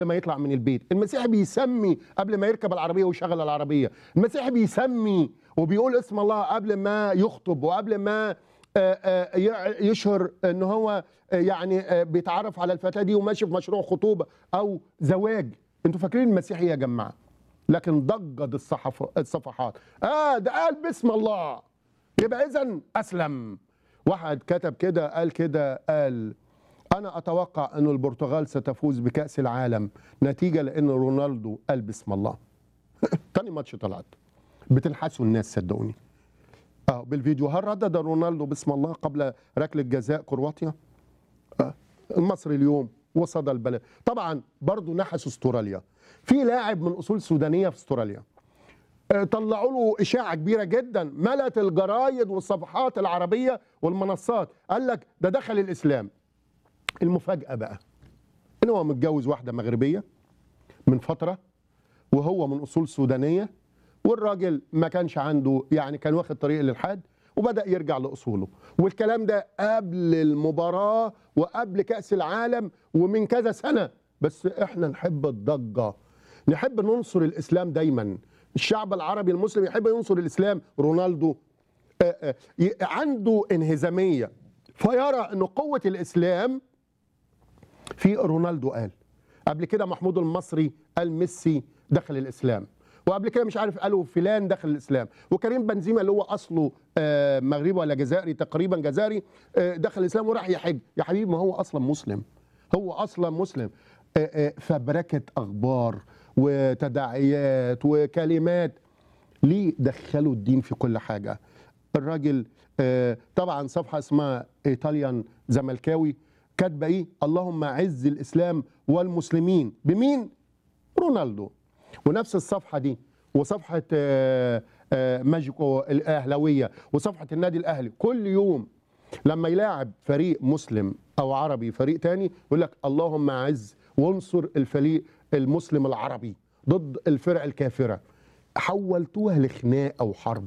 ما يطلع من البيت المسيحي بيسمي قبل ما يركب العربيه ويشغل العربيه المسيحي بيسمي وبيقول اسم الله قبل ما يخطب وقبل ما آه، آه، ي- يشهر ان هو آه، يعني آه، بيتعرف على الفتاه دي وماشي في مشروع خطوبه او زواج انتوا فاكرين المسيحي يا جماعه لكن ضجت الصحف الصفحات اه ده قال باسم الله يبقى اذا اسلم واحد كتب كده قال كده قال انا اتوقع ان البرتغال ستفوز بكاس العالم نتيجه لان رونالدو قال باسم الله تاني ماتش طلعت بتنحسوا الناس صدقوني اه بالفيديو هل ردد رونالدو باسم الله قبل ركله جزاء كرواتيا آه. المصري اليوم وصدى البلد طبعا برضو نحس استراليا في لاعب من اصول سودانيه في استراليا آه، طلعوا له اشاعه كبيره جدا ملت الجرايد والصفحات العربيه والمنصات قال لك ده دخل الاسلام المفاجاه بقى ان هو متجوز واحده مغربيه من فتره وهو من اصول سودانيه والراجل ما كانش عنده يعني كان واخد طريق الالحاد وبدا يرجع لاصوله والكلام ده قبل المباراه وقبل كاس العالم ومن كذا سنه بس احنا نحب الضجه نحب ننصر الاسلام دايما الشعب العربي المسلم يحب ينصر الاسلام رونالدو آه، آه، ي- عنده انهزاميه فيرى ان قوه الاسلام في رونالدو قال قبل كده محمود المصري قال ميسي دخل الاسلام وقبل كده مش عارف قالوا فلان دخل الاسلام وكريم بنزيما اللي هو اصله آه، مغربي ولا جزائري تقريبا جزائري آه، دخل الاسلام وراح يحج يا حبيبي ما هو اصلا مسلم هو اصلا مسلم آه، آه، فبركه اخبار وتداعيات وكلمات ليه دخلوا الدين في كل حاجه الراجل آه، طبعا صفحه اسمها ايطاليان زملكاوي كاتبه ايه اللهم اعز الاسلام والمسلمين بمين رونالدو ونفس الصفحه دي وصفحه آه، آه، ماجيكو الاهلاويه وصفحه النادي الاهلي كل يوم لما يلاعب فريق مسلم او عربي فريق تاني يقول لك اللهم اعز وانصر الفريق المسلم العربي ضد الفرق الكافره حولتوها لخناقه وحرب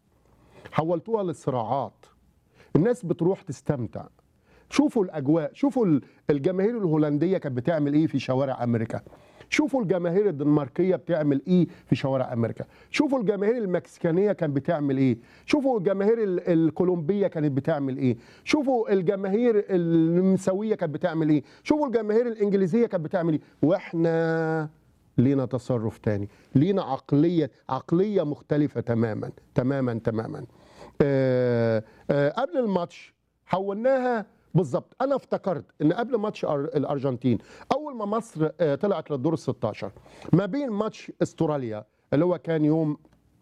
حولتوها للصراعات الناس بتروح تستمتع شوفوا الاجواء شوفوا ال- الجماهير الهولنديه كانت بتعمل ايه في شوارع امريكا شوفوا الجماهير الدنماركيه بتعمل ايه في شوارع امريكا شوفوا الجماهير المكسيكانيه كانت بتعمل ايه شوفوا الجماهير ال- الكولومبيه كانت بتعمل ايه شوفوا الجماهير النمساويه كانت بتعمل ايه شوفوا الجماهير الانجليزيه كانت بتعمل ايه واحنا لينا تصرف تاني لينا عقليه عقليه مختلفه تماما تماما تماما آه آه قبل الماتش حولناها بالظبط انا افتكرت ان قبل ماتش أر- الارجنتين اول ما مصر آه، طلعت للدور ال 16 ما بين ماتش استراليا اللي هو كان يوم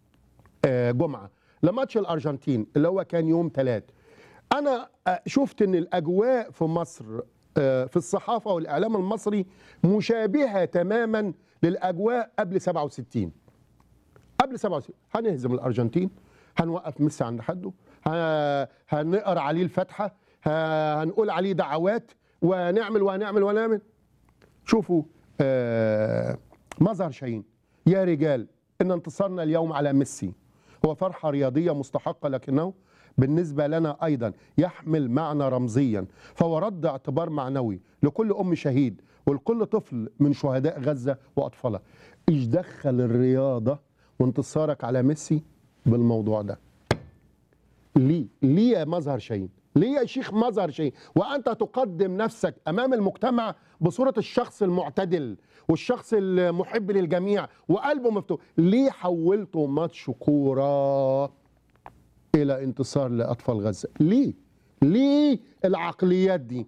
آه، جمعه لماتش الارجنتين اللي هو كان يوم ثلاث انا آه، شفت ان الاجواء في مصر آه، في الصحافه والاعلام المصري مشابهه تماما للاجواء قبل 67 قبل 67 هنهزم الارجنتين هنوقف ميسي عند حده ه- هنقرا عليه الفاتحه ه- هنقول عليه دعوات ونعمل وهنعمل ونعمل شوفوا آه مظهر شاهين يا رجال ان انتصارنا اليوم على ميسي هو فرحه رياضيه مستحقه لكنه بالنسبه لنا ايضا يحمل معنى رمزيا فهو رد اعتبار معنوي لكل ام شهيد ولكل طفل من شهداء غزه واطفالها ايش دخل الرياضه وانتصارك على ميسي بالموضوع ده ليه ليه يا مظهر شاهين ليه يا شيخ مظهر شاهين وانت تقدم نفسك امام المجتمع بصوره الشخص المعتدل والشخص المحب للجميع وقلبه مفتوح ليه حولته ماتش كوره الى انتصار لاطفال غزه ليه ليه العقليات دي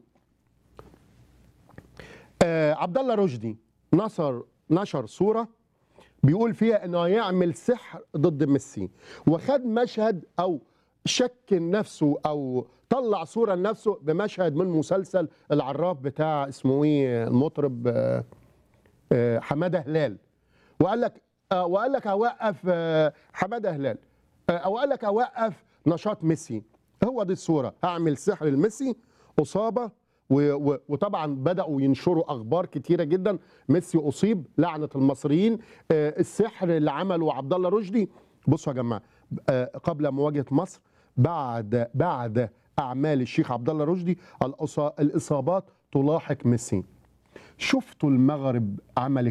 آه عبد الله رشدي نشر نشر صوره بيقول فيها انه هيعمل سحر ضد ميسي وخد مشهد او شكل نفسه او طلع صوره لنفسه بمشهد من مسلسل العراف بتاع اسمه ايه المطرب آه، آه، حماده هلال وقال لك آه، وقال لك هوقف آه، حماده هلال آه، او قال لك هوقف نشاط ميسي هو دي الصوره هعمل سحر لميسي اصابه و- و- وطبعا بداوا ينشروا اخبار كتيره جدا ميسي اصيب لعنه المصريين آه، السحر اللي عمله عبد الله رشدي بصوا يا جماعه آه، قبل مواجهه مصر بعد بعد اعمال الشيخ عبد الله رشدي الأصا- الاصابات تلاحق ميسي شفتوا المغرب عمل